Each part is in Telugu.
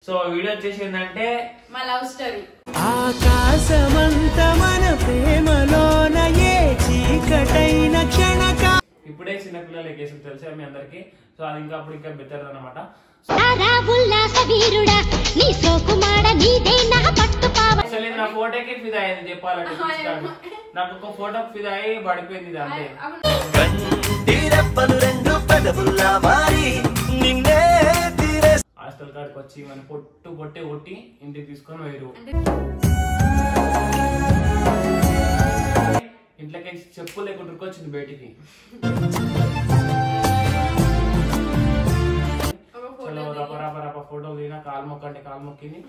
సో వీడియో వచ్చేసి ఏంటంటే మా లవ్ స్టోరీ ఆకాశమంత మన ప్రేమలోన ఏ చీకటైన క్షణక ఇప్పుడే చిన్నపిల్లల కేసులు తెలిసే మీ అందరికి సో అది ఇంకా అప్పుడు ఇంకా బెటర్ అనమాట తారా ఉల్లాస వీరుడా నీ సోకుమాడ నీదే నా పట్టు పావ అసలు ఇది నా ఫోటోకి ఫిదా అయింది చెప్పాలంటే చూస్తాను. నాకు ఒక ఫోటో ఫిదా అయ్యి పడిపోయింది ఇది అంతే కంటిరెప్పలు రెండు పెదవుల్లా మారి నిన్నే తీరే హాస్టల్ కాడికి వచ్చి మన పొట్టు పొట్టి కొట్టి ఇంటికి తీసుకొని వేరు ఇంట్లోకి చెప్పు లేకుండా ఉరికొచ్చింది బయటికి ఒక చలో ఫోటో రప రప రప ఫోటో దిగిన కాలు మొక్క అంటే కాలు మొక్కింది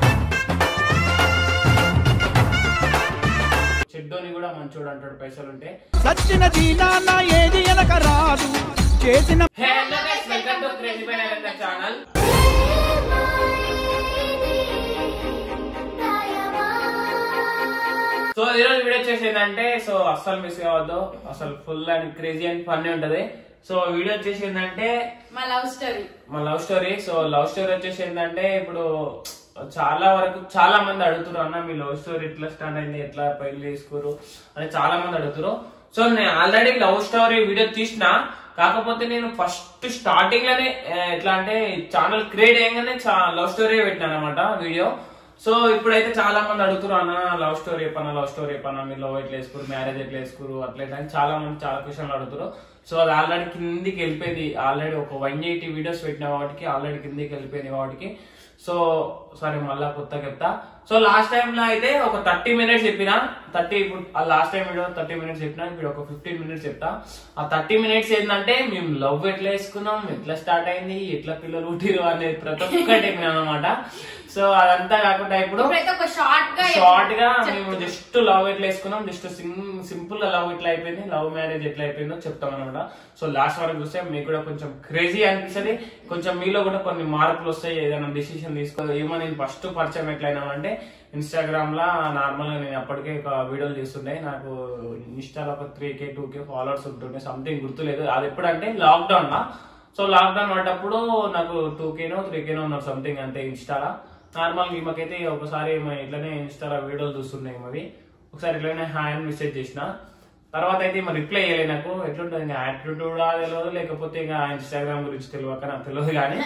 చెడ్డోని కూడా మంచోడు అంటాడు పైసలు ఉంటే సచ్చిన దీనాన్న ఏది ఎనక రాదు చేసిన hey hello guys welcome to crazy by Narendra channel so ఈ రోజు వీడియో వచ్చేసి ఏంటంటే సో అస్సలు మిస్ కావద్దు అసలు full and crazy and funny ఉంటది సో వీడియో వచ్చేసి ఏంటంటే మా లవ్ స్టోరీ మా love story so love story వచ్చేసి ఏంటంటే ఇప్పుడు చాలా వరకు చాలా మంది అడుగుతారు అన్న మీ లవ్ స్టోరీ ఎట్లా స్టార్ట్ అయింది ఎట్లా పెళ్లి చేసుకోరు అని చాలా మంది అడుగుతారు సో నేను ఆల్రెడీ లవ్ స్టోరీ వీడియో తీసిన కాకపోతే నేను ఫస్ట్ స్టార్టింగ్ లోనే ఆ, ఎట్లా అంటే ఛానల్ క్రియేట్ అయ్యగానే లవ్ స్టోరీ పెట్టినాను అనమాట వీడియో సో ఇప్పుడైతే చాలా మంది అడుగుతారు అన్న లవ్ స్టోరీ చెప్పన్న లవ్ స్టోరీ చెప్పన్న మీరు లవ్ ఎట్లా వేసుకోరు మ్యారేజ్ ఎట్లా వేసుకోరు అట్లా ఇట్లా అని చాలా మంది చాలా క్వశ్చన్లు అడుగుతారు సో అది ఆల్రెడీ కిందికి వెళ్ళిపోయింది ఆల్రెడీ ఒక వన్ ఎయిటీ వీడియోస్ పెట్టిన వాటికి ఆల్రెడీ కిందికి వెళ్ళిపోయింది వాటికి సో సరే మళ్ళా కొత్త చెప్తా సో లాస్ట్ టైం లో అయితే ఒక థర్టీ మినిట్స్ చెప్పిన థర్టీ ఇప్పుడు ఆ last time video thirty minutes చెప్పిన ఇప్పుడు ఒక ఫిఫ్టీన్ మినిట్స్ చెప్తా ఆ థర్టీ మినిట్స్ ఏంటంటే మేము లవ్ ఎట్లా వేసుకున్నాం ఎట్లా స్టార్ట్ అయింది ఎట్లా పిల్లలు పుట్టిరు అనేది ప్రతి ఒక్కటి అనమాట సో అదంతా కాకుండా ఇప్పుడు ఇప్పుడైతే ఒక షార్ట్ గా షార్ట్ గా మేము జస్ట్ లవ్ ఎట్లా వేసుకున్నాం జస్ట్ సింపుల్ గా లవ్ ఎట్లా అయిపోయింది లవ్ మ్యారేజ్ ఎట్లా అయిపోయిందో చెప్తాం అనమాట సో లాస్ట్ వరకు చూస్తే మీకు కూడా కొంచెం క్రేజీ అనిపిస్తుంది కొంచెం మీలో కూడా కొన్ని మార్పులు వస్తాయి ఏదైనా డిసిషన్ తీసుకో ఏమో నేను ఫస్ట్ పరిచయం ఎట్లయినామంటే ఇన్స్టాగ్రామ్ లా నార్మల్ గా నేను అప్పటికే ఒక వీడియోలు చేస్తుండే నాకు ఇన్స్టాలో ఒక three K two K followers ఉంటుండే సంథింగ్ గుర్తులేదు అది ఎప్పుడంటే లాక్డౌన్ లా సో లాక్డౌన్ పడ్డప్పుడు నాకు టూ కేనో త్రీ కేనో ఉన్నారు సంథింగ్ అంతే ఇన్స్టాలా నార్మల్ ఈమెకైతే ఒకసారి ఈమె ఇట్లనే ఇన్స్టాలో వీడియోలు చూస్తున్నాయి మరి ఒకసారి ఇట్లనే హాయ్ అని మెసేజ్ చేసిన తర్వాత అయితే మరి రిప్లై చేయలే నాకు ఎట్లుంటుంది ఇంకా యాటిట్యూడ్ తెలియదు లేకపోతే ఇంకా ఇన్స్టాగ్రామ్ గురించి తెలియక నాకు తెలియదు కానీ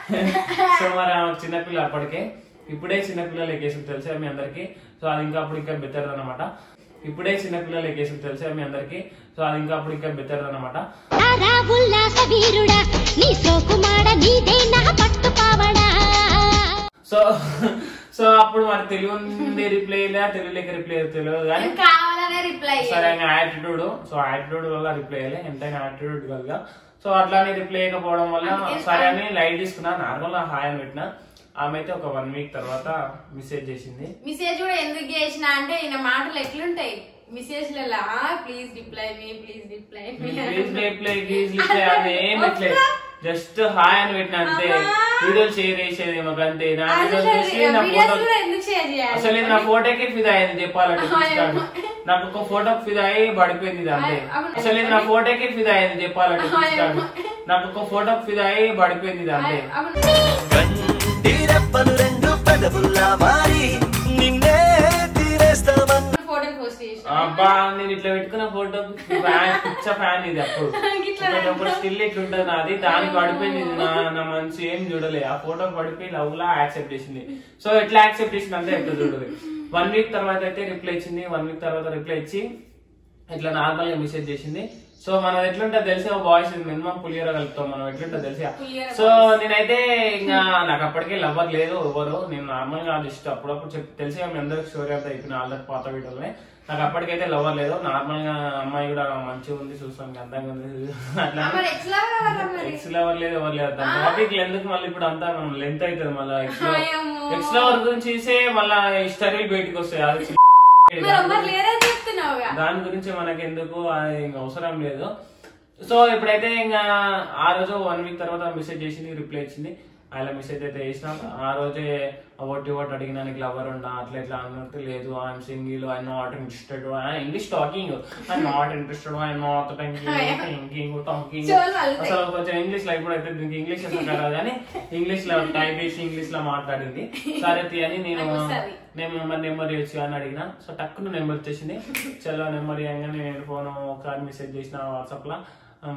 సో మరి ఆమె చిన్నపిల్ల అప్పటికే ఇప్పుడే చిన్నపిల్లల కేసులు తెలుసా మీ అందరికి సో అది ఇంకా అప్పుడు ఇంకా బెటర్ అనమాట ఇప్పుడే చిన్నపిల్లల కేసులు తెలుసా మీ అందరికి సో అది ఇంకా అప్పుడు ఇంకా బెటర్ అనమాట తారా ఉల్లాస వీరుడా నీ సోకుమాడ నీదే నా పట్టు పావడా సో సో అప్పుడు మరి తెలుగు నుండి రిప్లై లేదా తెలుగు లేక రిప్లై తెలియదు కానీ కావాలనే రిప్లై సరే ఇంకా యాటిట్యూడ్ సో యాటిట్యూడ్ వల్ల రిప్లై అయ్యలే ఎంతైనా యాటిట్యూడ్ వల్ల సో అట్లానే రిప్లై చేయకపోవడం వల్ల సరే అని లైట్ తీసుకున్నా నార్మల్ హాయ్ అని పెట్టిన ఆమె అయితే ఒక వన్ వీక్ తర్వాత మెసేజ్ చేసింది మెసేజ్ కూడా ఎందుకు చేసిన అంటే ఈయన మాటలు ఎట్లుంటాయి మెసేజ్ లలో ప్లీజ్ రిప్లై మీ ప్లీజ్ రిప్లై మీ ప్లీజ్ రిప్లై ప్లీజ్ రిప్లై అని ఏం పెట్టలే జస్ట్ హాయ్ అని పెట్టిన అంతే వీడియోలు షేర్ చేసేది మాకు అంతే నా వీడియోలు చేసి నా వీడియోస్ ఫోటో కూడా ఎందుకు షేర్ చేయాలి అసలు ఇది నా ఫోటోకి ఫిదా అయింది చెప్పాలంటే చూస్తాను. నాకు ఒక ఫోటో ఫిదా అయ్యి పడిపోయింది ఇది అంతే అవును. అసలు ఇది నా ఫోటోకి ఫిదా అయింది చెప్పాలంటే చూస్తాను. నాకు ఒక ఫోటో ఫిదా అయ్యి పడిపోయింది ఇది అంతే అవును కంటిరెప్పలు రెండు పెదవుల్లా మారి నిన్నే తీరేస్తామన్న ఫోటో పోస్ట్ చేసిన అబ్బా నేను ఇట్లా పెట్టుకున్న ఫోటో ఫ్యాన్ పిచ్చ ఫ్యాన్ ఇది అప్పుడు ఇప్పుడు స్టిల్ ఇట్లా ఉంటుంది నాది దానికి పడిపోయింది ఇది నా నా మనసు ఏం చూడలే ఆ ఫోటో పడిపోయి లవ్ లా యాక్సెప్ట్ చేసింది సో ఎట్లా యాక్సెప్ట్ చేసింది అంతే ఎట్లా చూడదు వన్ వీక్ తర్వాత అయితే రిప్లై ఇచ్చింది వన్ వీక్ తర్వాత రిప్లై ఇచ్చి ఇట్లా నార్మల్ గా మెసేజ్ చేసింది సో మనం ఎట్లుంటో తెలిసి ఒక బాయ్స్ మినిమం పులియర కలుపుతాం మనం ఎట్లుంటో తెలిసి పులిహోర సో నేనైతే ఇంకా నాకు అప్పటికే లవ్వర్ లేదు ఎవరు నేను నార్మల్ గా జస్ట్ అప్పుడప్పుడు చెప్ తెలిసి మీ అందరికి స్టోరీ అంతా అయిపోయిన ఆల్రెడీ పాత వీడియోలనే నాకు అప్పటికైతే లవ్వర్ లేదు నార్మల్ గా అమ్మాయి కూడా మంచిగా ఉంది చూస్తాం అందంగా ఉంది అట్లా మరి ఎట్లా కావాలా మరి ఎక్స్ లవర్ లేదు ఎవరు లేదు దాని టాపిక్ ఎందుకు మళ్ళీ ఇప్పుడు అంతా మనం లెంత్ అవుతుంది మళ్ళీ ఎక్స్ అయ్యమ్మో. ఎక్స్ లవర్ గురించి చూసే మళ్ళీ హిస్టరీ బయటకు వస్తాయి అది మరి ఎవ్వరు లేరని చెప్తున్నావుగా దాని గురించి మనకి ఎందుకు అది ఇంకా అవసరం లేదు సో ఇప్పుడైతే ఇంకా ఆ రోజు వన్ వీక్ తర్వాత మెసేజ్ చేసింది రిప్లై ఇచ్చింది ఆయన మెసేజ్ అయితే చేసిన ఆ రోజే ఒకటి ఒకటి అడిగినా నీకు లవర్ ఉండా అట్లా ఇట్లా అన్నట్టు లేదు I'm single I not interested English talking I not interested I not thinking talking చెవులు పలుకుతాయి. అసలు కొంచెం ఇంగ్లీష్ లో ఇప్పుడు అయితే దీనికి ఇంగ్లీష్ అసలు కదా కానీ ఇంగ్లీష్ లో టైప్ చేసి ఇంగ్లీష్ లో మాట్లాడింది సరే తీ అని నేను నాకు వస్తది. నేను నెంబర్ నెంబర్ ఇచ్చి అని అడిగిన సో టక్కున నెంబర్ వచ్చేసింది చలో నెంబర్ ఇవ్వగానే నేను ఫోన్ ఒకసారి మెసేజ్ చేసిన వాట్సాప్ లో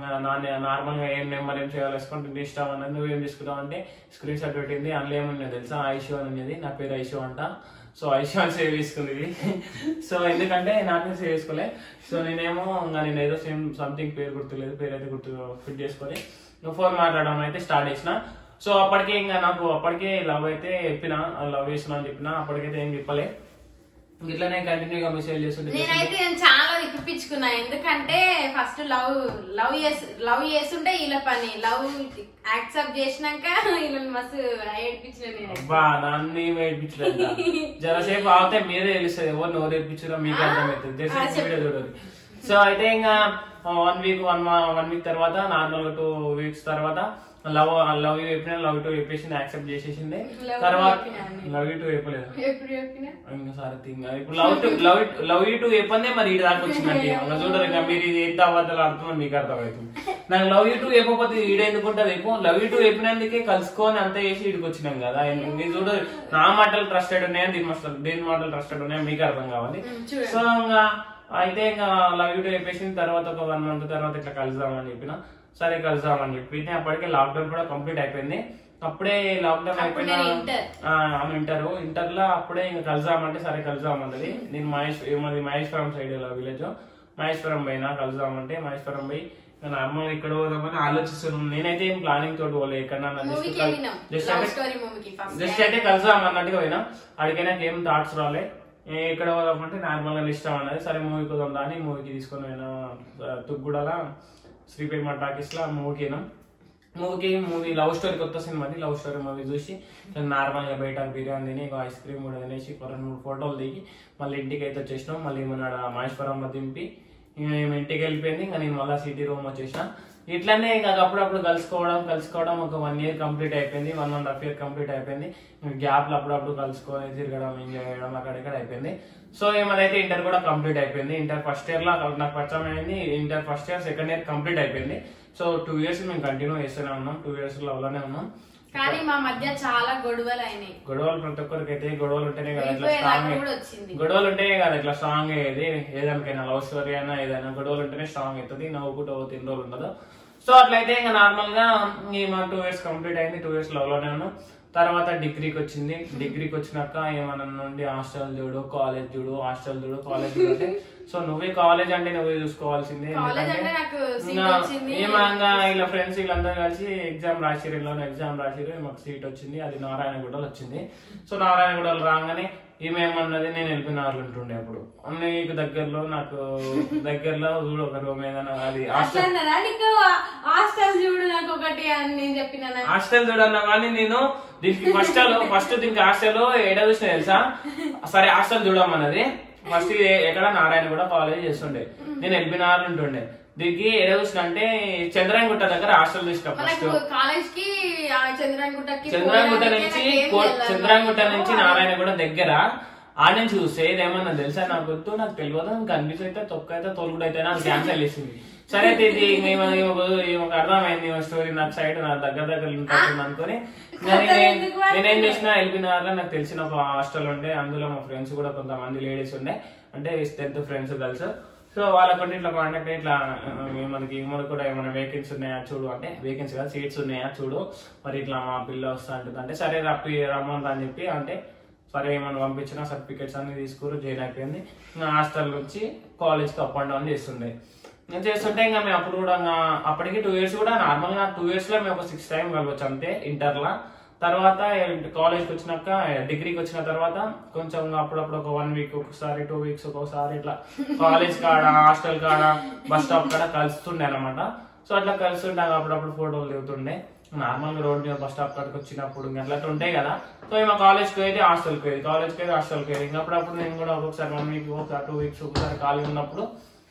నార్మల్ గా ఏం నెంబర్ ఏం చేయాలి వేసుకుంటే నీ ఇష్టం అన్నది నువ్వేం తీసుకుంటావు అంటే స్క్రీన్ షాట్ పెట్టింది అందులో ఏమున్నది తెలుసా ఐషో అని ఉన్నది నా పేరు ఐషో అంట సో ఐషో అని సేవ్ చేసుకుంది ఇది సో ఎందుకంటే నాకే సేవ్ చేసుకోలే సో నేనేమో ఇంకా నేను ఏదో సేమ్ సంథింగ్ పేరు గుర్తులేదు పేరు అయితే గుర్తు ఫిట్ చేసుకొని నువ్వు ఫోన్ మాట్లాడడం అయితే స్టార్ట్ చేసిన సో అప్పటికే ఇంకా నాకు అప్పటికే లవ్ అయితే చెప్పిన లవ్ చేస్తున్నా అని చెప్పిన అప్పటికైతే ఏం చెప్పలే ఇట్లానే కంటిన్యూగా మెసేజ్ చేస్తుంటే నేనైతే నేను చాలా తిప్పించుకున్నా ఎందుకంటే ఫస్ట్ లవ్ లవ్ చేసి లవ్ చేస్తుంటే వీళ్ళ పని లవ్ యాక్సెప్ట్ చేసినాక వీళ్ళని మస్తు ఏడ్పించిన నేను అబ్బా నన్ను ఏడిపించలేదు జరసేపు ఆగితే మీరే తెలుస్తుంది ఎవరు నోరు ఏడిపించారో మీకు అర్థమవుతుంది జరసేపు వీడియో చూడాలి సో అయితే ఇంకా one week one one week తర్వాత నార్మల్ గా టూ వీక్స్ తర్వాత లవ్ లవ్ యూ చెప్పిన లవ్ టూ చెప్పేసింది యాక్సెప్ట్ చేసేసింది Love తర్వాత చెప్పినా అని. లవ్ యూ టూ చెప్పలేదు ఎప్పుడు చెప్పినా ఇంకా సార్ థింగ్ ఇప్పుడు love to love love you too చెప్పందే మరి ఇటు దాకా వచ్చిందండి ఇంకా చూడరు ఇంకా మీరు ఇది ఎంత అబద్ధాలు ఆడుతున్నారు మీకు అర్థమవుతుంది నాకు లవ్ యూ టు చెప్పకపోతే ఈడ ఎందుకుంటది చెప్పు లవ్ యూ టు చెప్పినందుకే కలుసుకొని అంతా చేసి ఇడికి వచ్చినాం కదా మీరు చూడరు నా మాటలు ట్రస్టెడ్ ఉన్నాయని దీని మాటలు దీని మాటలు ట్రస్టెడ్ ఉన్నాయని మీకు అర్థం కావాలి సో ఇంకా అయితే ఇంకా లవ్ యూ టు చెప్పేసిన తర్వాత ఒక వన్ మంత్ తర్వాత ఇట్లా కలుద్దామని చెప్పిన సరే కలుద్దామని చెప్పి అప్పటికే లాక్డౌన్ కూడా కంప్లీట్ అయిపోయింది అప్పుడే లాక్డౌన్ అప్పుడు అయిపోయిన నేను ఇంటర్. ఆ, ఆమె ఇంటర్ ఇంటర్ లో అప్పుడే ఇంకా కలుద్దామంటే సరే కలుద్దామన్నది నేను మహేష్ మాది మహేశ్వరం సైడ్ విలేజ్ మహేశ్వరం పోయినా కలుద్దామంటే మహేశ్వరం పోయి నార్మల్ ఇక్కడ పోదామని ఆలోచిస్తున్నాను నేనైతే ఏం ప్లానింగ్ తోటి పోలే ఎక్కడ మూవీకి వెళ్ళినాం జస్ట్ లవ్ అంటే స్టోరీ మూవీకి ఫస్ట్ జస్ట్ అంటే కలుద్దాం అన్నట్టుగా పోయినా అడిగి నాకు ఏం థాట్స్ రాలే ఏ ఎక్కడ పోదామంటే నార్మల్ గా ఇష్టం అన్నది సరే మూవీకి పోదాం అని మూవీకి తీసుకొని పోయినా తుగ్గుడలా శ్రీపేమ టాకీస్ లో మూవీకి పోయినాం మూవీకి మూవీ లవ్ స్టోరీ కొత్త సినిమాది లవ్ స్టోరీ మూవీ చూసి నార్మల్ గా బయట బిర్యానీ తిని ఒక ఐస్ క్రీమ్ కూడా తినేసి ఒక రెండు మూడు ఫోటోలు దిగి మళ్ళీ ఇంటికి అయితే వచ్చేసినాం మళ్ళీ మన మహేశ్వరంలో దింపి ఇంక మేము ఇంటికి వెళ్ళిపోయింది ఇంకా నేను మళ్ళీ సిటీ రూమ్ వచ్చేసిన ఇట్లనే ఇంకా అప్పుడప్పుడు కలుసుకోవడం కలుసుకోవడం ఒక వన్ ఇయర్ కంప్లీట్ అయిపోయింది one and half year complete అయిపోయింది గ్యాప్ లో అప్పుడప్పుడు కలుసుకొని తిరగడం ఎంజాయ్ చేయడం అక్కడ ఇక్కడ అయిపోయింది సో ఏమైతే ఇంటర్ కూడా కంప్లీట్ అయిపోయింది ఇంటర్ ఫస్ట్ ఇయర్ లో నాకు పరిచయం అయింది inter first year second year complete అయిపోయింది సో టూ ఇయర్స్ మేము కంటిన్యూ చేస్తూనే ఉన్నాం టూ ఇయర్స్ లోనే ఉన్నాం కానీ మా మధ్య చాలా గొడవలు అయినాయి గొడవలు ప్రతి ఒక్కరికి అయితే గొడవలు ఉంటేనే కదా ఇట్లా విడిపోయేదాకా స్ట్రాంగ్ కూడా వచ్చింది గొడవలు ఉంటేనే కదా ఇట్లా స్ట్రాంగ్ అయ్యేది ఏదానికైనా లవ్ స్టోరీ అయినా ఏదైనా గొడవలు ఉంటేనే స్ట్రాంగ్ అవుతుంది నవ్వుకుంటూ పోతే ఎన్ని రోజులు ఉండదు సో అట్లయితే ఇంకా నార్మల్ గా ఈ మా టూ ఇయర్స్ కంప్లీట్ అయింది టూ ఇయర్స్ లవ్ లోనే ఉన్నాం తర్వాత డిగ్రీకి వచ్చింది డిగ్రీకి వచ్చినాక ఏమన్నా నుండి హాస్టల్ చూడు కాలేజ్ చూడు హాస్టల్ చూడు కాలేజ్ చూడు అంటే సో నువ్వే కాలేజ్ అంటే నువ్వే చూసుకోవాల్సిందే కాలేజ్ ఎందుకంటే అంటే నాకు సీట్ ఇంకా వచ్చింది ఏమంగా ఇలా ఫ్రెండ్స్ వీళ్ళందరూ కలిసి ఎగ్జామ్ రాసిరు ఇలా ఎగ్జామ్ రాసిరు మాకు సీట్ వచ్చింది అది నారాయణగూడలో వచ్చింది సో నారాయణగూడలో రాగానే ఈమె ఏమన్నది నేను వెళ్ళిపోయినారు ఉంటుండే అప్పుడు నీకు దగ్గరలో నాకు దగ్గరలో చూడు ఒక రూమ్ ఏదైనా అది అట్లా హాస్టల్ అన్నారా నీకు హాస్టల్ చూడు నాకు ఒకటి అని నేను చెప్పిన హాస్టల్ చూడన్నా కానీ నేను దీనికి ఫస్ట్ ఫస్ట్ దీనికి హాస్టల్ ఏడ చూసిన తెలుసా సరే హాస్టల్ చూడమన్నది ఫస్ట్ ఎక్కడ నారాయణ కూడా కాలేజ్ చేస్తుండే నేను ఎల్బినార్ ఉంటుండే దీనికి ఏడ చూసిన అంటే చంద్రాయణగుట్ట దగ్గర హాస్టల్ చూసిన ఫస్ట్ మనకు కాలేజ్ కి చంద్రాయణగుట్టకి చంద్రాయణగుట్ట పోవడానికి నుంచి నాకు ఏం కో- తెలియదు. చంద్రాయణగుట్ట నుంచి నారాయణగూడ దగ్గర ఆ నుంచి చూస్తే ఇదేమన్నా తెలుసా నాకు గుర్తు నాకు తెలియదు ఇంకా కనిపిస్తే అయితే తొక్క అయితే తోలుగుడు అయితే నాకు క్యాన్సల్ చేసింది సరే అయితే ఇది మేము ఈమెకు అర్థమైంది ఈమె స్టోరీ నాకు సైడ్ నా దగ్గర దగ్గర ఉంటుంది అనుకుని ఇంకా కథ నేనే- ఎందుకు పడుతుంది? నేనేం చేసిన ఎల్బినార్ లో నాకు తెలిసిన ఒక హాస్టల్ ఉండే అందులో మా ఫ్రెండ్స్ కూడా కొంతమంది లేడీస్ ఉండే అంటే టెన్త్ ఫ్రెండ్స్ గర్ల్స్ సో వాళ్ళకి ఇట్లా కాంటాక్ట్ ఇట్లా ఆ, మనకి మనకు కూడా ఏమైనా వేకెన్సీ ఉన్నాయా చూడు అంటే వేకెన్సీ కాదు సీట్స్ ఉన్నాయా చూడు మరి ఇట్లా మా పిల్ల వస్తా అంటుంది అంటే సరే రప్పి రమ్మంతా అని చెప్పి అంటే సరే ఏమైనా పంపించిన సర్టిఫికేట్స్ అన్ని తీసుకుని జాయిన్ అయిపోయింది ఇంకా హాస్టల్ నుంచి కాలేజ్కి అప్ అండ్ డౌన్ చేస్తుండే నేను చేస్తుంటే ఇంకా మేము అప్పుడు కూడా ఇంకా అప్పటికి టూ ఇయర్స్ కూడా నార్మల్ గా టూ ఇయర్స్ లో మేము ఒక సిక్స్ టైం కలవచ్చు అంతే ఇంటర్ లా తర్వాత కాలేజ్కి వచ్చినాక డిగ్రీకి వచ్చిన తర్వాత కొంచెం అప్పుడప్పుడు ఒక వన్ వీక్ ఒకసారి టూ వీక్స్ ఒకసారి ఇట్లా కాలేజ్ కాడ హాస్టల్ కాడ బస్ స్టాప్ కాడ కలుస్తుండే అనమాట సో అట్లా కలుస్తుంటే అప్పుడప్పుడు ఫోటోలు దిగుతుండే నార్మల్ గా రోడ్ మీద బస్ స్టాప్ కాడికి వచ్చినప్పుడు ఇంకా అట్లా ఉంటాయి కదా సో మా కాలేజ్కి పోయేది హాస్టల్కి పోయేది కాలేజ్కి పోయేది హాస్టల్కి పోయేది ఇంకా అప్పుడప్పుడు నేను కూడా ఒక్కొక్కసారి వన్ వీక్ ఒకసారి టూ వీక్స్ ఒకసారి ఖాళీ ఉన్నప్పుడు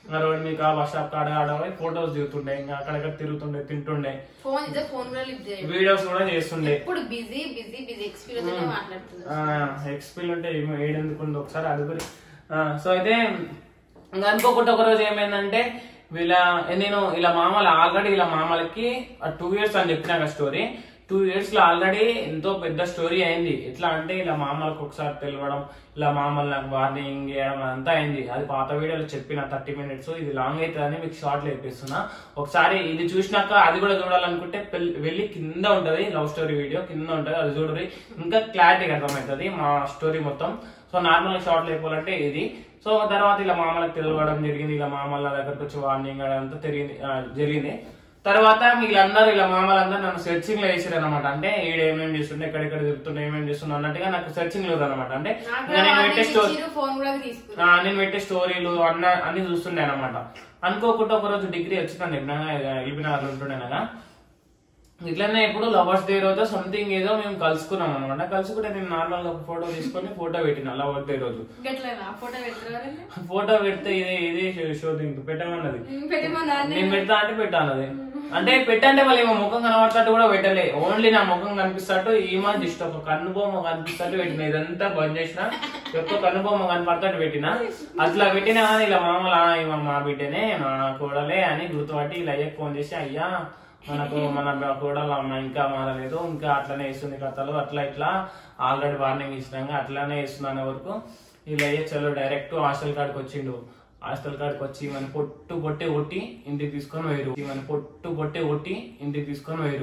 ఇంకా రోడ్ మీకు బస్ స్టాప్ కాడ ఆడపోయి ఫొటోస్ దిగుతుండే ఇంకా అక్కడక్కడ తిరుగుతుండే తింటుండే ఫోన్ ఇదే ఫోన్ కూడా లిఫ్ట్ చేయండి వీడియోస్ కూడా చేస్తుండే ఇప్పుడు బిజీ బిజీ బిజీ ఎక్స్పీరియన్స్ మాట్లాడుతుంది ఎక్స్పీల్ ఉంటే ఏమో ఏడెందుకు ఉంది ఒకసారి అడుగురి సో అయితే ఇంకా అనుకోకుండా ఒక రోజు ఏమైందంటే వీళ్ళ నేను ఇలా మామల ఆల్రెడీ ఇలా మామలకి టూ ఇయర్స్ అని చెప్పినాక స్టోరీ టూ ఇయర్స్ లో ఆల్రెడీ ఎంతో పెద్ద స్టోరీ అయింది ఎట్లా అంటే ఇలా మామలకు ఒకసారి తెలవడం ఇలా మామలు నాకు వార్నింగ్ చేయడం అంతా అయింది అది పాత వీడియోలో చెప్పిన థర్టీ మినిట్స్ ఇది లాంగ్ అవుతుందని మీకు షార్ట్ లో చెప్పిస్తున్నా ఒకసారి ఇది చూసినాక అది కూడా చూడాలనుకుంటే పెల్- వెళ్ళి కింద ఉంటది లవ్ స్టోరీ వీడియో కింద ఉంటది అది చూడరి ఇంకా క్లారిటీగా అర్థమవుతుంది మా స్టోరీ మొత్తం సో నార్మల్ షార్ట్ లేకపోవాలంటే ఇది సో తర్వాత ఇలా మామలకు తెలవడం జరిగింది ఇలా మామల దగ్గరకు వచ్చి వార్నింగ్ అంతా జరిగింది ఆ, జరిగింది తర్వాత వీళ్ళందరూ ఇలా మామలందరూ నన్ను సెర్చింగ్ లో వేసారు అనమాట అంటే ఈడ ఏమేమి చేస్తుండే ఎక్కడెక్కడ తిరుగుతుండే ఏమేమి చేస్తుండే అన్నట్టుగా నాకు సెర్చింగ్ లేదు అనమాట అంటే ఇంకా నేను పెట్టే స్టోరీ ఫోన్ కూడా తీసుకున్నా ఆ, నేను పెట్టే స్టోరీలు అన్న అన్ని చూస్తుండే అనమాట అనుకోకుండా ఒక రోజు డిగ్రీ వచ్చిందని ఎప్పుడైనా ఎల్బినగర్ ఉంటుండేనగా ఇట్లనే ఇప్పుడు లవర్స్ డే రోజు సంథింగ్ ఏదో మేము కలుసుకున్నాం అనమాట కలుసుకుంటే నేను నార్మల్ గా ఫోటో తీసుకొని ఫోటో పెట్టిన లవర్స్ డే రోజు గట్లేనా ఫోటో పెడతారు ఫోటో పెడితే ఇది ఇది షూటింగ్ పెట్టమన్నది పెట్టమన్నా నేను పెడతా అంటే పెట్టానది అంటే పెట్టంటే మళ్ళీ ఈమె ముఖం కనబడతాట్టు కూడా పెట్టలే ఓన్లీ నా ముఖం కనిపిస్తాట్టు ఈమె జస్ట్ ఒక కన్ను బొమ్మ కనిపిస్తాట్టు పెట్టిన ఇదంతా బంద్ చేసిన ఎక్కువ కన్ను బొమ్మ కనపడతాట్టు పెట్టిన అట్లా పెట్టినా కానీ ఇలా మామూలు "ఆ, ఈమె మా బిడ్డనే మా కూడలే అని గుర్తుపట్టి ఇలా అయ్యకు ఫోన్ చేసి అయ్యా మనకు మన కూడలు అమ్మ ఇంకా మారలేదు ఇంకా అట్లనే ఇస్తుంది కథలు అట్లా ఇట్లా ఆల్రెడీ వార్నింగ్ ఇచ్చినాక అట్లానే ఇస్తున్నాను వరకు ఇలా అయ్యే చలో డైరెక్ట్ హాస్టల్ కాడికి వచ్చిండు హాస్టల్ కాడికి వచ్చి మన పొట్టు పొట్టి కొట్టి ఇంటికి తీసుకొని వేరు మన పొట్టు పొట్టి కొట్టి ఇంటికి తీసుకొని వేరు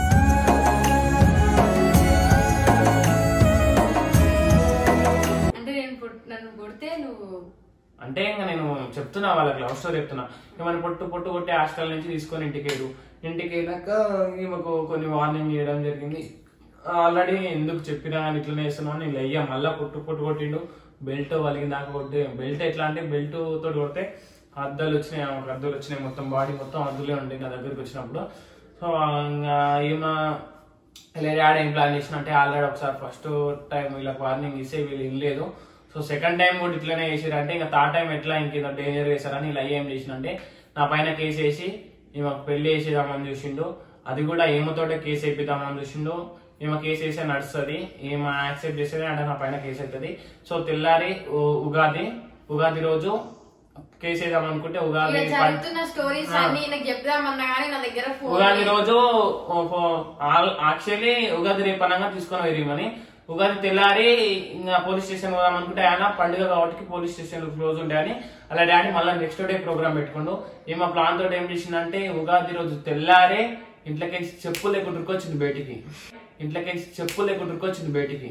అంటే నేను పుట్- నన్ను కొడితే నువ్వు అంటే ఇంకా నేను చెప్తున్నా వాళ్ళకి లవ్ స్టోరీ చెప్తున్నా ఏమైనా పొట్టు పొట్టు కొట్టి హాస్టల్ నుంచి తీసుకొని ఇంటికి వెళ్ళు ఇంటికి వెళ్ళాక ఈమెకు కొన్ని వార్నింగ్ చేయడం జరిగింది ఆల్రెడీ ఎందుకు చెప్పినా అని ఇట్లనే వేస్తున్నాను నేను అయ్యా మళ్ళా పొట్టు పొట్టు కొట్టిండు బెల్ట్ వలిగిన దాకా కొట్టి బెల్ట్ ఎట్లా అంటే బెల్ట్ తోటి కొడితే అద్దాలు వచ్చినాయి ఆమెకు అద్దాలు వచ్చినాయి మొత్తం బాడీ మొత్తం అద్దులే ఉండే నా దగ్గరికి వచ్చినప్పుడు సో ఇంకా ఈమె ఇలా డాడీ ఏం ప్లాన్ చేసిన అంటే ఆల్రెడీ ఒకసారి ఫస్ట్ టైం వీళ్ళకి వార్నింగ్ ఇస్తే వీళ్ళు వినలేదు సో సెకండ్ టైం కూడా ఇట్లనే చేసారు అంటే ఇంకా థర్డ్ టైం ఎట్లా ఇంకేదో డేంజర్ చేశారని ఇలా ఏం చేసిన అంటే నా పైన కేసు వేసి ఈమెకు పెళ్లి చేసేదామని చూసిండు అది కూడా ఈమెతోటే కేసు వేపిద్దామని చూసిండు ఈమె కేసు వేసే నడుస్తుంది ఈమె యాక్సెప్ట్ చేసేది అంటే నా పైన కేసు అవుతుంది సో తెల్లారి ఉ- ఉగాది ఉగాది రోజు కేసు వేద్దాం అనుకుంటే ఉగాది ఇలా పం- జరుగుతున్న స్టోరీస్ అన్ని నాకు చెప్దామన్నా కానీ నా దగ్గర ఫోన్ ఉగాది రోజు యాక్చువల్లీ ఉగాది రేపు అనగా తీసుకొని వెళ్ళమని ఉగాది తెల్లారి ఇంకా పోలీస్ స్టేషన్ పోదాం అనుకుంటే ఆయన పండుగ కాబట్టి పోలీస్ స్టేషన్ క్లోజ్ ఉంటాయని అలా డాడీ మళ్ళీ నెక్స్ట్ డే ప్రోగ్రామ్ పెట్టుకుండు ఈమె ప్లాన్ తోటి ఏం చేసిందంటే ఉగాది రోజు తెల్లారే ఇంట్లోకి చెప్పు లేకుండా ఉరికొచ్చింది బయటికి ఇంట్లోకి చెప్పు లేకుండా ఉరికొచ్చింది బయటికి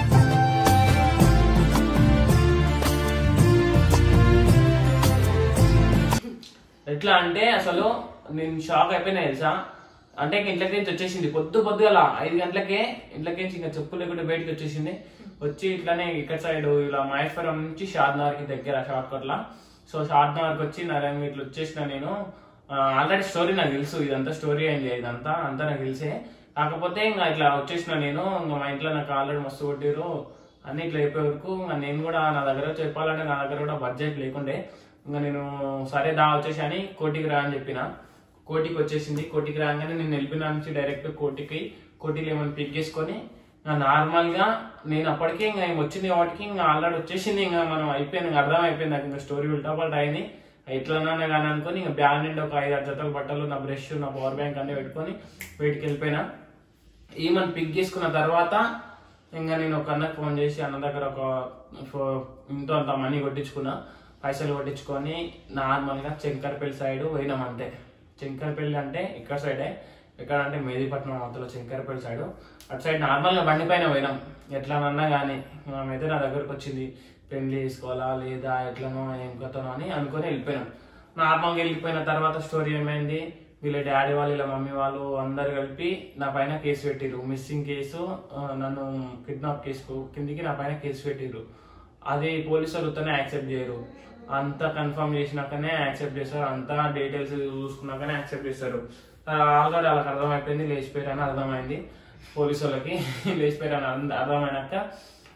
ఎట్లా అంటే అసలు నేను షాక్ అయిపోయినా తెలుసా అంటే ఇంక ఇంట్లోకి నుంచి వచ్చేసింది పొద్దు పొద్దుగల ఐదు గంటలకే ఇంట్లోకి నుంచి ఇంకా చెప్పు లేకుండా బయటకు వచ్చేసింది వచ్చి ఇట్లానే ఇక్కడ సైడ్ ఇలా మహేశ్వరం నుంచి షాద్నగర్ కి దగ్గర షార్ట్ కట్ లా సో షాద్నగర్ కి వచ్చి నరేంద్ర ఇట్లా వచ్చేసిన నేను ఆల్రెడీ స్టోరీ నాకు తెలుసు ఇదంతా స్టోరీ అయింది ఇదంతా అంతా నాకు తెలిసే కాకపోతే ఇంకా ఇట్లా వచ్చేసిన నేను ఇంకా మా ఇంట్లో నాకు ఆల్రెడీ మస్తు కొట్టిరు అన్ని ఇట్లా అయిపోయే వరకు ఇంకా నేను కూడా నా దగ్గర చెప్పాలంటే నా దగ్గర కూడా బడ్జెట్ లేకుండే ఇంకా నేను సరే దా వచ్చేసి అని కోటికి రా అని చెప్పిన కోటికి వచ్చేసింది కోటికి రాగానే నేను వెళ్ళిపోయిన నుంచి డైరెక్ట్ కోటికి కోటికి ఏమైనా పిక్ చేసుకొని నార్మల్ గా నేను అప్పటికే ఇంకా ఏం వచ్చింది కాబట్టి ఇంకా ఆల్రెడీ వచ్చేసింది ఇంకా మనం అయిపోయింది ఇంకా అర్థం అయిపోయింది నాకు ఇంకా స్టోరీ ఉల్టా పల్టా అయింది ఎట్లన్నా కానీ అనుకొని ఇంకా బ్యాగ్ నిండి ఒక ఐదు ఆరు జతల బట్టలు నా బ్రష్ నా పవర్ బ్యాంక్ అన్ని పెట్టుకొని బయటికి వెళ్ళిపోయినా ఈమెను పిక్ చేసుకున్న తర్వాత ఇంకా నేను ఒక అన్నకు ఫోన్ చేసి అన్న దగ్గర ఒక ఫో- ఇంతో అంత మనీ కొట్టించుకున్నా పైసలు కొట్టించుకొని నార్మల్ గా శంకర్పల్లి సైడ్ పోయినాం అంతే శంకర్పల్లి అంటే ఇక్కడ సైడే ఎక్కడ అంటే మేదీపట్నం అవతల శంకర్పల్లి సైడ్ అటు సైడ్ నార్మల్ గా బండి పైన పోయినాం ఎట్లానన్నా కానీ అయితే నా దగ్గరకు వచ్చింది పెళ్లి చేసుకోవాలా లేదా ఎట్లనో ఏం కథనో అని అనుకొని వెళ్ళిపోయినాం నార్మల్గా వెళ్ళిపోయిన తర్వాత స్టోరీ ఏమైంది వీళ్ళ డాడీ వాళ్ళు వీళ్ళ మమ్మీ వాళ్ళు అందరు కలిపి నా పైన కేసు పెట్టిర్రు మిస్సింగ్ కేసు ఆ, నన్ను కిడ్నాప్ కేసు కిందికి నా పైన కేసు పెట్టిర్రు అది పోలీసు వాళ్ళతోనే యాక్సెప్ట్ చేయరు అంతా కన్ఫర్మ్ చేసినాకనే యాక్సెప్ట్ చేస్తారు అంతా డీటెయిల్స్ చూసుకున్నాకనే యాక్సెప్ట్ చేస్తారు ఆల్రెడీ వాళ్ళకి అర్థమైపోయింది లేచిపోయారని అర్థమైంది పోలీసు వాళ్ళకి లేచిపోయారని అర్థ- అర్థమైనాక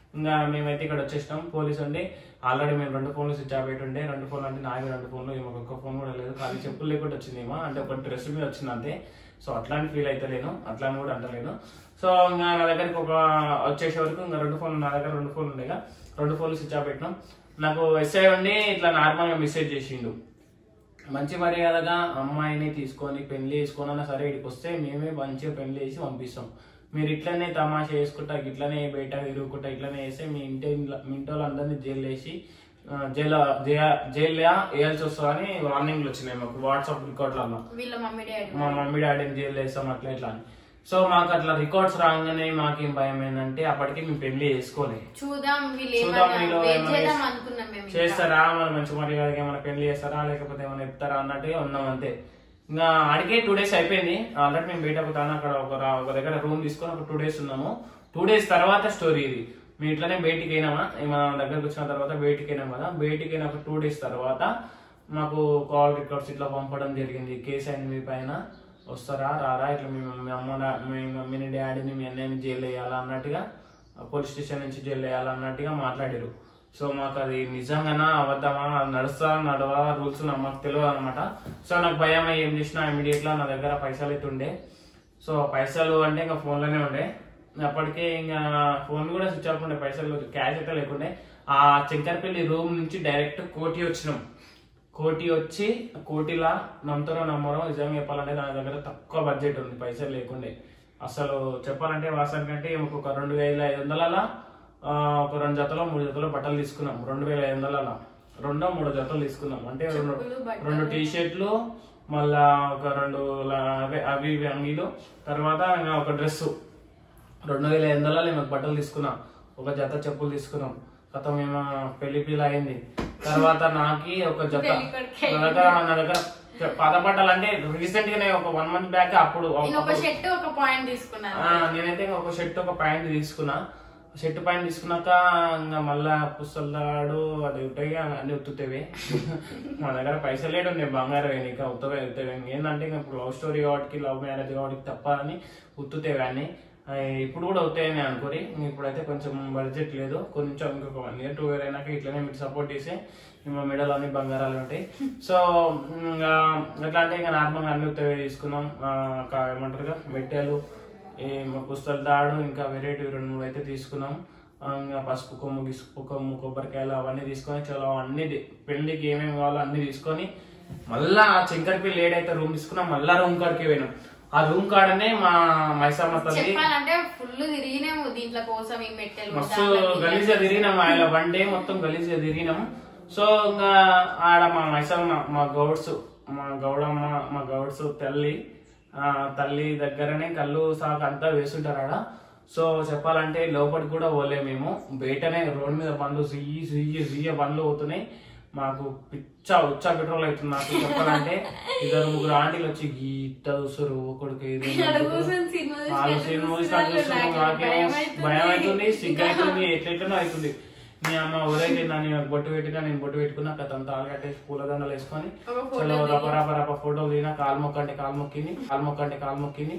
ఇంకా మేమైతే ఇక్కడ వచ్చేసినాం పోలీస్ ఉండి ఆల్రెడీ మేము రెండు ఫోన్లు స్విచ్ ఆఫ్ పెట్టి ఉండే రెండు ఫోన్లు అంటే నావి రెండు ఫోన్లు ఈమెకు ఒక్క ఫోన్ కూడా లేదు ఖాళీ చెప్పులు లేకుండా వచ్చింది ఏమో అంటే ఒక డ్రెస్ మీద వచ్చింది అంతే సో అట్లాంటి ఫీల్ అయితే లేను అట్లా కూడా అంటలేను సో ఇంకా నా దగ్గరికి ఒక వచ్చేసే వరకు ఇంకా రెండు ఫోన్లు నా దగ్గర రెండు ఫోన్లు ఉండేగా రెండు ఫోన్లు స్విచ్ ఆఫ్ పెట్టినాం నాకు ఎస్ఐ ఉండి ఇట్లా నార్మల్గా మెసేజ్ చేసిండు మంచి మర్యాదగా అమ్మాయిని తీసుకొని పెళ్లి చేసుకొని సరే ఇక్కడికి వస్తే మేమే మంచిగా పెళ్లి చేసి పంపిస్తాం మీరు ఇట్లనే తమాషా చేసుకుంటా ఇట్లనే బయట తిరుగుకుంటా ఇట్లనే వేస్తే మీ ఇంటి మీ ఇంటి వాళ్ళందరినీ జైలు వేసి ఆ, జైలు జైలు వేయాల్సి వస్తుందని వార్నింగ్లు వచ్చినాయి మాకు వాట్సాప్ రికార్డులలో వీళ్ళ మమ్మీ డాడీ మా మమ్మీ డాడీని జైలు వేస్తాం అట్లా ఇట్లా అని సో మాకు అట్లా రికార్డ్స్ రాగానే మాకేం భయం ఏంటంటే అప్పటికి మేము పెళ్లి చేసుకోలేదు చూద్దాం వీళ్ళు చూద్దాం ఏమన్నా వీళ్ళు వెయిట్ ఏమన్నా చేద్దాం అనుకున్నాం మేము ఇంకా. చేస్తారా మన మంచి మర్యాదగా ఏమైనా పెళ్లి చేస్తారా లేకపోతే ఏమైనా చెప్తారా అన్నట్టుగా ఉన్నాం అంతే ఇంకా అడిగే టూ డేస్ అయిపోయింది ఆల్రెడీ మేము బయట పోతాను అక్కడ ఒక రా- ఒక దగ్గర రూమ్ తీసుకొని ఒక టూ డేస్ ఉన్నాము టూ డేస్ తర్వాత స్టోరీ ఇది మేము ఇట్లనే బయటికి అయినామా మన దగ్గరకు వచ్చిన తర్వాత బయటికి అయినాం కదా బయటికి అయిన ఒక టూ డేస్ తర్వాత మాకు కాల్ రికార్డ్స్ ఇట్లా పంపడం జరిగింది కేసు అయింది మీ పైన వస్తారా రారా ఇట్లా మీ మీ అమ్మ డా- మీ మమ్మీని డాడీని మీ అన్నయ్యని జైలు వేయాలా అన్నట్టుగా పోలీస్ స్టేషన్ నుంచి జైలు వేయాలా అన్నట్టుగా మాట్లాడారు సో మాకు అది నిజంగానా అబద్ధమా అది నడుస్తా నడవా రూల్స్ మాకు తెలియదు అనమాట సో నాకు భయం అయ్యి ఏం చేసినా ఇమీడియట్ గా నా దగ్గర పైసలు అయితే ఉండే సో పైసలు అంటే ఇంకా ఫోన్ లోనే ఉండే అప్పటికే ఇంకా ఫోన్ కూడా స్విచ్ ఆఫ్ ఉండే పైసలు క్యాష్ అయితే లేకుండే ఆ శంకర్పల్లి రూమ్ నుంచి డైరెక్ట్ కోటి వచ్చినాం కోటి వచ్చి కోటిలా నమ్ముతారో నమ్మరో నిజంగా చెప్పాలంటే నా దగ్గర తక్కువ బడ్జెట్ ఉంది పైసలు లేకుండే అసలు చెప్పాలంటే వాస్తవానికంటే ఒక రెండు వేల ఐదు వందల ఒక రెండు జతలో మూడు జతలో బట్టలు తీసుకున్నాం రెండు వేల ఐదు వందల రెండో మూడో జతలు తీసుకున్నాం అంటే రెండు రెండు టీ షర్ట్లు మళ్ళా ఒక రెండు ల- అవే అవి ఇవి అంగీలు తర్వాత ఇంకా ఒక డ్రెస్ రెండు వేల ఐదు వందల మేము బట్టలు తీసుకున్నాం ఒక జత చెప్పులు తీసుకున్నాం గత మేము పెళ్లి పిల్ల అయింది తర్వాత నాకి ఒక జత నా దగ్గర నా దగ్గర పాత బట్టలు అంటే రీసెంట్ గానే ఒక వన్ మంత్ బ్యాక్ అప్పుడు నేను ఒక షర్ట్ ఒక పాయింట్ తీసుకున్నాను ఆ, నేనైతే ఒక షర్ట్ ఒక ప్యాంట్ తీసుకున్నా షర్ట్ ప్యాంట్ తీసుకున్నాక ఇంకా మళ్ళా పుస్తలాడు అది ఉంటాయి కదా, అన్ని ఉత్తుతేవి మా దగ్గర పైసలు లేడు నేను బంగారం ఇంకా ఉత్తవే ఉత్తవే ఏంటంటే ఇంకా ఇప్పుడు లవ్ స్టోరీ కాబట్టి లవ్ మ్యారేజ్ కాబట్టి తప్ప అని ఉత్తుతేవి అని ఆ, ఇప్పుడు కూడా అవుతాయని అనుకోరి ఇప్పుడైతే కొంచెం బడ్జెట్ లేదు కొంచెం ఇంకొక వన్ ఇయర్ టూ ఇయర్ అయినాక ఇట్లనే మీరు సపోర్ట్ చేసి మా మెడలు అన్ని బంగారాలు ఉంటాయి సో ఇంకా ఎట్లా అంటే ఇంకా నార్మల్గా అన్ని ఉత్తవే తీసుకున్నాం ఆ, ఒక ఏమంటారుగా మెట్టెలు ఈ పుస్తల తాడు ఇంకా వెరైటీ రెండు మూడు అయితే తీసుకున్నాం ఆ, ఇంకా పసుపు కొమ్ము గిసుపు కొమ్ము కొబ్బరికాయలు అవన్నీ తీసుకొని చాలా అన్ని ది- పెళ్లికి ఏమేమి కావాలో అన్ని తీసుకొని మళ్ళా ఆ చెంకర్పల్లి ఏడైతే రూమ్ తీసుకున్నాం మళ్ళా రూమ్ కాడికి పోయినాం ఆ రూమ్ కాడనే మా మైసమ్మ తల్లి చెప్పాలంటే ఫుల్ తిరిగినాము దీంట్లో కోసం ఈ మెట్టెలు మస్తు దానికి గలీజ్గా తిరిగినాం ఆయన వన్ డే మొత్తం గలీజ్గా తిరిగినాం సో ఇంకా ఆడ మా మైసమ్మ మా గౌడ్స్ మా గౌడమ్మ మా గౌడ్స్ తల్లి ఆ తల్లి దగ్గరనే కళ్ళు సాగు అంతా వేస్తుంటారు ఆడ సో చెప్పాలంటే లోపలికి కూడా పోలే మేము బయటనే రోడ్ మీద బండ్లు సుయ్యి సుయ్యి సుయ్య బండ్లు పోతున్నాయి మాకు పిచ్చ ఉచ్చ పెట్రోల్ అవుతుంది నాకు చెప్పాలంటే ఇద్దరు ముగ్గురు ఆంటీలు వచ్చి గీత చూస్తారు ఒకడికి ఏదో అక్కడ కూర్చొని సినిమా వాళ్ళు సినిమా చూసినట్టు చూస్తున్నారు. నాకేమో భయం అవుతుంది సిగ్గు అవుతుంది ఎట్లెట్లనో అవుతుంది మీ అమ్మ ఎవరైతే నన్ను నాకు బొట్టు పెట్టినా నేను బొట్టు పెట్టుకున్నా కథం తాళి కట్టేసి పూలదండలు వేసుకొని ఒక photo చలో రప రప రప ఫోటో దిగినా కాలు మొక్క అంటే కాలు మొక్కింది కాలు మొక్క అంటే కాలు మొక్కింది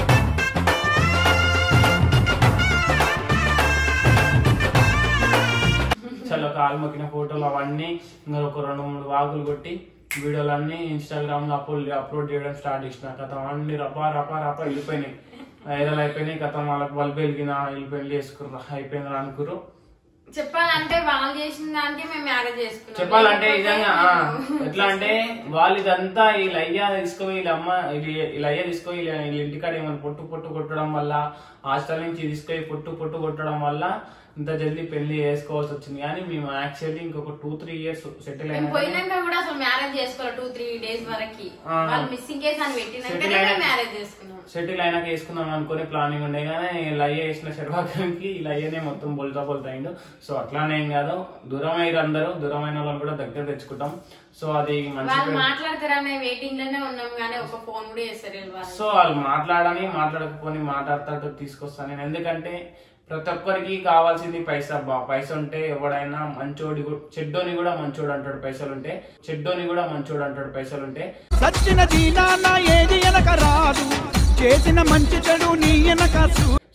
చలో కాలు మొక్కిన ఫోటోలు అవన్నీ ఇంకా ఒక రెండు మూడు వాగులు కొట్టి వీడియోలన్నీ ఇన్స్టాగ్రామ్ లో అప్లోడ్ అప్లోడ్ చేయడం స్టార్ట్ చేసిన కథ అన్ని రపా రపా రపా వెళ్ళిపోయినాయి వైరల్ అయిపోయినాయి కథ వాళ్ళకి బల్బు వెలిగిన వీళ్ళు పెళ్లి చేసుకుర్రు అయిపోయింది అనుకురు చెప్పాలంటే వాళ్ళు చేసిన దానికే మేము మ్యారేజ్ చేసుకున్నాం చెప్పాలంటే నిజంగా ఆ, ఎట్లా అంటే వాళ్ళు ఇదంతా వీళ్ళ అయ్య తీసుకొని వీళ్ళ అమ్మ వీళ్ళ- వీళ్ళ అయ్య తీసుకొని వీళ్ళ వీళ్ళ ఇంటికాడ ఏమైనా పొట్టు పొట్టు కొట్టడం వల్ల హాస్టల్ నుంచి తీసుకొని పొట్టు పొట్టు కొట్టడం వల్ల ఇంత జల్దీ పెళ్లి చేసుకోవాల్సి వచ్చింది కానీ మేము యాక్చువల్లీ ఇంకొక టూ త్రీ ఇయర్స్ సెటిల్ మేము అయినా పోయినాక కూడా అసలు మ్యారేజ్ చేసుకోవాలి టూ త్రీ డేస్ వరకు ఆ. వాళ్ళు మిస్సింగ్ కేసు అని పెట్టినాకనే Settle మేము అయినాక- మ్యారేజ్ చేసుకున్నాం సెటిల్ అయినాక వేసుకుందాం అనుకునే ప్లానింగ్ ఉండే కానీ ఇలా అయ్యే వేసిన శర్వాకానికి ఇలా అయ్యనే మొత్తం బొల్తా బొల్తా అయిండు సో అట్లానే ఏం కాదు దూరం అయ్యారు అందరూ దూరమైన వాళ్ళని కూడా దగ్గర తెచ్చుకుంటాం సో అది మంచి వాళ్ళు పేరు. మాట్లాడతారనే వెయిటింగ్ లోనే ఉన్నాం కానీ ఒక ఫోన్ కూడా చేస్తారు వీళ్ళు వాళ్ళు సో వాళ్ళు మాట్లాడని మాట్లాడకపోని మాట్లాడతాడు తీసుకొస్తాను నేను ఎందుకంటే ప్రతి ఒక్కరికి కావాల్సింది పైసా బా పైసా ఉంటే ఎవడైనా మంచోడి గు- చెడ్డోని కూడా మంచోడు అంటాడు పైసలు ఉంటే చెడ్డోని కూడా మంచోడు అంటాడు పైసలు ఉంటే సచ్చిన జీనాన్న ఏది ఎనక రాదు చేసిన మంచి చెడు నీ ఎనక చూ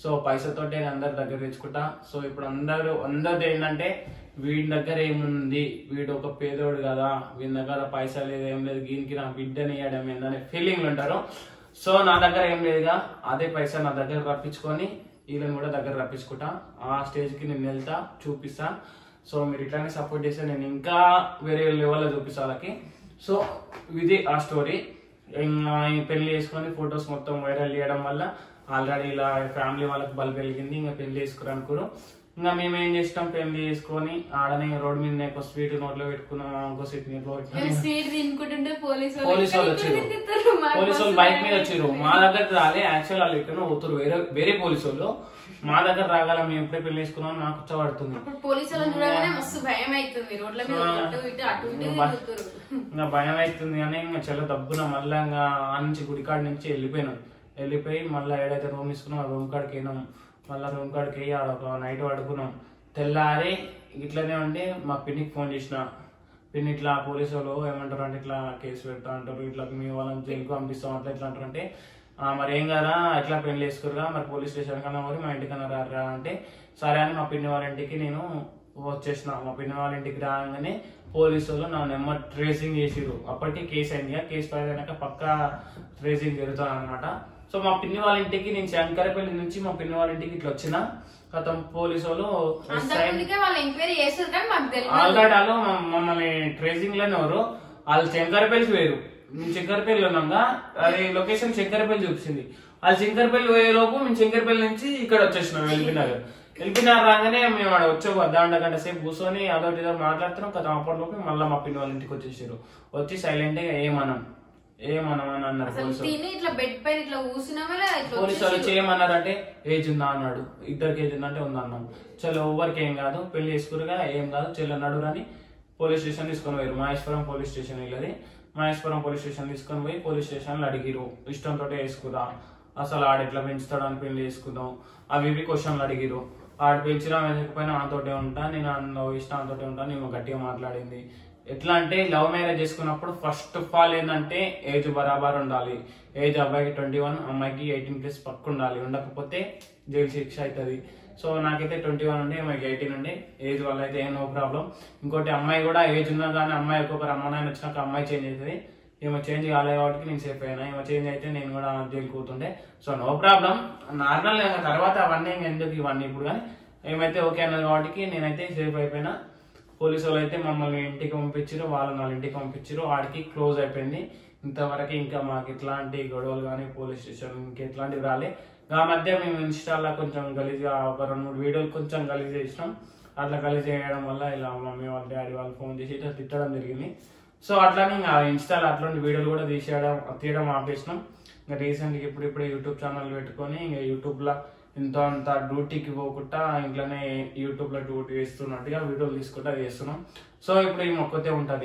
సో పైసతోటే అందరి దగ్గర తెచ్చుకుంటా సో ఇప్పుడు అందరూ అందరిది ఏంటంటే వీడి దగ్గర ఏముంది వీడు ఒక పేదోడు కదా వీడి దగ్గర పైసా లేదు ఏం లేదు దీనికి నా బిడ్డని ఇవ్వడం ఏందనే ఫీలింగ్లు ఉంటారు సో నా దగ్గర ఏం లేదుగా అదే పైసా నా దగ్గర రప్పించుకొని వీళ్ళని కూడా దగ్గర రప్పించుకుంటా ఆ స్టేజ్కి నేను వెళ్తా చూపిస్తా సో మీరు ఇట్లానే సపోర్ట్ చేస్తే నేను ఇంకా వేరే లెవెల్లో చూపిస్తా వాళ్ళకి సో ఇది ఆ స్టోరీ ఇంకా ఈ పెళ్లి చేసుకొని ఫొటోస్ మొత్తం వైరల్ చేయడం వల్ల ఆల్రెడీ ఇలా ఫ్యామిలీ వాళ్ళకి బల్బ్ వెలిగింది ఇంకా పెళ్లి చేసుకుని అనుకోరు ఇంకా మేము ఏం చేస్తాం పెళ్లి చేసుకొని ఆడనే రోడ్ మీద ఒక స్వీట్ నోట్లో పెట్టుకున్నాం ఇంకో స్వీట్ నోట్లో పెట్టుకున్నాం స్వీట్ తినుకుంటుంటే పోలీసు పోలీసు వాళ్ళు వచ్చిర్రు పోలీసు వాళ్ళు బైక్ మీద వచ్చిర్రు మా దగ్గర రాలే యాక్చువల్ వాళ్ళు ఇక్కడ పోతురు వేరే వేరే పోలీసు వాళ్ళు మా దగ్గర రాగల మేము ఎప్పుడే పెళ్లి చేసుకున్నాం నాకు వచ్చబడుతుంది అప్పుడు పోలీసు వాళ్ళని చూడగానే మస్తు భయం అవుతుంది రోడ్ల మీద అటు ఇటు అటు ఇటు తిరుగుతుర్రు. ఇంకా భయం అవుతుంది అని ఇంకా చెల్ల దబ్బున మళ్ళీ ఇంకా ఆ నుంచి గుడికాడ నుంచి వెళ్ళిపోయినాం వెళ్ళిపోయి మళ్ళీ ఏడైతే రూమ్ తీసుకున్నాం ఆ రూమ్ కాడికి వెళ్ళినాం మళ్ళీ రూమ్ కాడికి వెళ్ళి ఆడ ఒక నైట్ పడుకున్నాం తెల్లారి ఇట్లనే ఉండి మా పిన్నికి ఫోన్ చేసిన పిన్ ఇట్లా పోలీసు వాళ్ళు ఏమంటారు అంటే ఇట్లా కేసు పెడతా అంటారు ఇట్లా మీ వాళ్ళని జైలుకు పంపిస్తాం అట్లా ఇట్లా అంటారు అంటే "ఆ, మరి ఏం కదా ఎట్లా పెళ్లి చేసుకురుగా మరి పోలీస్ స్టేషన్ కన్నా మరి మా ఇంటికన్నా రారా అంటే సరే అని మా పిన్ని వాళ్ళ ఇంటికి నేను వచ్చేసిన మా పిన్ని వాళ్ళ ఇంటికి రాగానే పోలీసు వాళ్ళు నా నెంబర్ ట్రేసింగ్ చేసిరు అప్పటికి కేసు అయింది ఆ కేసు పైన పక్క ట్రేసింగ్ జరుగుతుంది అనమాట సో మా పిన్ని వాళ్ళ ఇంటికి నేను శంకరపల్లి నుంచి మా పిన్ని వాళ్ళ ఇంటికి ఇట్లా వచ్చిన గతం పోలీసు వాళ్ళు అంతకుముందుకే వాళ్ళు ఎంక్వైరీ చేస్తారు కానీ మాకు తెలియదు ఆల్రెడీ వాళ్ళు మమ్- మమ్మల్ని ట్రేసింగ్ లోనే ఎవరు వాళ్ళు శంకరపల్లికి వేరు మేము శంకరపల్లి ఉన్నాగా అది లొకేషన్ శంకరపల్లి చూపించింది వాళ్ళు శంకరపల్లి పోయే లోపు మేము శంకరపల్లి నుంచి ఇక్కడ వచ్చేసినాం ఎల్బీనగర్ ఎల్బీనగర్ రాగానే మేము ఆడ వచ్చే ఒక అర్ధ గంట సేపు కూర్చొని అదొకటి ఇదో మాట్లాడుతున్నాం కదా అప్పటిలోపు మళ్ళీ మా పిన్ని వాళ్ళ ఇంటికి వచ్చేసారు వచ్చి సైలెంట్ గా ఏమనం ఏమనం అని అన్నారు అసలు పోలీసు తిని ఇట్లా బెడ్ పైన ఇట్లా కూర్చున్నామా లేదా ఇట్లా పోలీసు వాళ్ళు చేయమన్నారంటే ఏజ్ ఉందా అన్నాడు ఇద్దరికి ఏజ్ ఉందంటే ఉందా అన్నాం చలో ఎవరికి ఏం కాదు పెళ్లి చేసుకురుగా ఏం కాదు చెల్లి అన్నాడు అని పోలీస్ స్టేషన్ తీసుకొని పోయారు మహేశ్వరం పోలీస్ స్టేషన్ వెళ్ళది మహేశ్వరం పోలీస్ స్టేషన్ తీసుకొని పోయి పోలీస్ స్టేషన్లో అడిగిరు ఇష్టంతో వేసుకుందా అసలు ఆడ ఎట్లా పెంచుతాడు అని పెళ్లి చేసుకుందాం అవి ఇవి క్వశ్చన్లు అడిగిరు ఆడ పెంచినా వెనకపోయినా ఆతోటే ఉంటా నేను అందులో ఇష్టం ఆతోటే ఉంటా నేను గట్టిగా మాట్లాడింది ఎట్లా అంటే లవ్ మ్యారేజ్ చేసుకున్నప్పుడు ఫస్ట్ ఆఫ్ ఆల్ ఏంటంటే ఏజ్ బరాబర్ ఉండాలి ఏజ్ అబ్బాయికి ట్వంటీ వన్ అమ్మాయికి ఎయిటీన్ ప్లస్ పక్క ఉండాలి ఉండకపోతే జైలు శిక్ష అవుతుంది సో నాకైతే ట్వంటీ వన్ ఉండే అమ్మాయికి ఎయిటీన్ ఉండే ఏజ్ వల్ల అయితే ఏం నో ప్రాబ్లం ఇంకోటి అమ్మాయి కూడా ఏజ్ ఉన్నా కానీ అమ్మాయి ఒక్కొక్కరు అమ్మ నాయన వచ్చినాక అమ్మాయి చేంజ్ అవుతుంది ఏమో చేంజ్ కాలేదు కాబట్టి నేను సేఫ్ అయినా ఏమో చేంజ్ అయితే నేను కూడా జైలు కూతుండే సో నో ప్రాబ్లం నార్మల్ తర్వాత అవన్నీ ఇంక ఎందుకు ఇవన్నీ ఇప్పుడు కానీ ఏమైతే ఓకే అన్నది కాబట్టి నేనైతే సేఫ్ అయిపోయినా పోలీసు వాళ్ళు అయితే మమ్మల్ని ఇంటికి పంపించారు వాళ్ళు వాళ్ళ ఇంటికి పంపించారు వాడికి క్లోజ్ అయిపోయింది ఇంతవరకు ఇంకా మాకు ఇట్లాంటి గొడవలు కానీ పోలీస్ స్టేషన్ ఇంకా ఇట్లాంటివి రాలే ఆ మధ్య మేము ఇన్స్టాల్లో కొంచెం గలీజ్గా ఒక రెండు మూడు వీడియోలు కొంచెం గలీజ్ చేసినాం అట్లా గలీజ్ చేయడం వల్ల ఇలా మమ్మీ వాళ్ళ డాడీ వాళ్ళు ఫోన్ చేసి ఇట్లా తిట్టడం జరిగింది సో అట్లానే ఇంకా ఇన్స్టాలో అట్లాంటి వీడియోలు కూడా తీసేయడం తీయడం ఆపేసినాం ఇంకా రీసెంట్గా ఇప్పుడు ఇప్పుడు యూట్యూబ్ ఛానల్ పెట్టుకొని ఇంకా యూట్యూబ్లో ఇంత అంత డ్యూటీకి పోకుండా ఇంట్లోనే యూట్యూబ్లో డ్యూటీ వేస్తున్నట్టుగా వీడియోలు తీసుకుంటా చేస్తున్నాం సో ఇప్పుడు ఈ మొక్కతే ఉంటుంది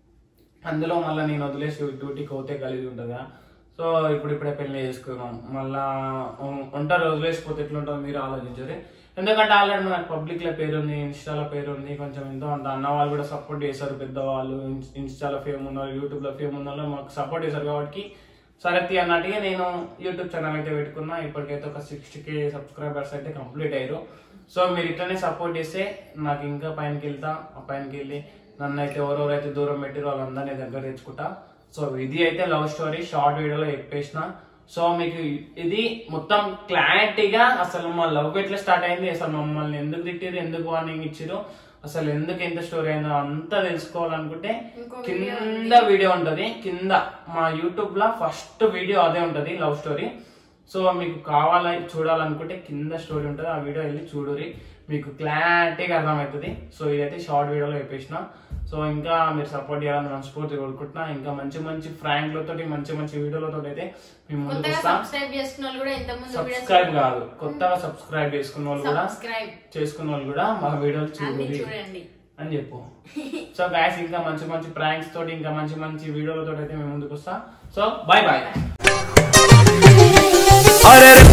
అందులో మళ్ళీ నేను వదిలేసి డ్యూటీకి పోతే కలిగి ఉంటుందా సో ఇప్పుడు ఇప్పుడే పెళ్లి చేసుకున్నాం మళ్ళా ఉం- ఒంటరి వదిలేసిపోతే ఎట్లుంటుందో మీరు ఆలోచించారు ఎందుకంటే ఆల్రెడీ మనకు పబ్లిక్ లో పేరు ఉంది ఇన్స్టాలో పేరు ఉంది కొంచెం ఎంతో అంత అన్న వాళ్ళు కూడా సపోర్ట్ చేశారు పెద్దవాళ్ళు ఇన్- ఇన్స్టాలో ఫేమ్ ఉన్నారు యూట్యూబ్ లో ఫేమ్ ఉన్నారు మాకు సపోర్ట్ చేశారు కాబట్టి సరే తీ అన్నట్టుగా నేను యూట్యూబ్ ఛానల్ అయితే పెట్టుకున్నా ఇప్పటికైతే ఒక సిక్స్టీ కే సబ్స్క్రైబర్స్ అయితే కంప్లీట్ అయ్యారు సో మీరు ఇట్లనే సపోర్ట్ చేస్తే నాకు ఇంకా పైనకి వెళ్తా ఆ పైనకి వెళ్ళి నన్ను అయితే ఎవరెవరైతే దూరం పెట్టారో వాళ్ళందరినీ దగ్గర తెచ్చుకుంటా సో ఇది అయితే లవ్ స్టోరీ షార్ట్ వీడియోలో చెప్పేసిన సో మీకు ఇది మొత్తం క్లారిటీగా అసలు మా లవ్ ఎట్లా స్టార్ట్ అయింది అసలు మమ్మల్ని ఎందుకు తిట్టారు ఎందుకు వార్నింగ్ ఇచ్చారు అసలు ఎందుకు ఎంత స్టోరీ అయిందో అంతా తెలుసుకోవాలనుకుంటే ఇంకో కింద వీడియో ఉంటది కింద మా యూట్యూబ్ లో ఫస్ట్ వీడియో అదే ఉంటది లవ్ స్టోరీ సో మీకు కావాలని చూడాలనుకుంటే కింద స్టోరీ ఉంటుంది ఆ వీడియో వెళ్ళి చూడురి మీకు క్లారిటీగా అర్థమవుతుంది సో ఇదైతే షార్ట్ వీడియోలో చెప్పేసిన సో ఇంకా మీరు సపోర్ట్ చేయాలని మనస్ఫూర్తి కోరుకుంటున్నా ఇంకా మంచి మంచి ఫ్రాంక్లతో మంచి మంచి వీడియోలతో అయితే మేము ముందుకు కొత్తగా వస్తాం సబ్స్క్రైబ్ చేసుకున్న వాళ్ళు కూడా ఇంత ముందు సబ్స్క్రైబ్ కాదు కొత్తగా సబ్స్క్రైబ్ చేసుకున్న వాళ్ళు కూడా సబ్స్క్రైబ్ చేసుకున్న వాళ్ళు కూడా మా వీడియోలు అన్ని చూడండి చూడండి అని చెప్పు సో గాయస్ ఇంకా మంచి మంచి ప్రాంక్స్ తోటి ఇంకా మంచి మంచి వీడియోలతో అయితే మేము ముందుకు వస్తాం సో బాయ్ బాయ్ అరే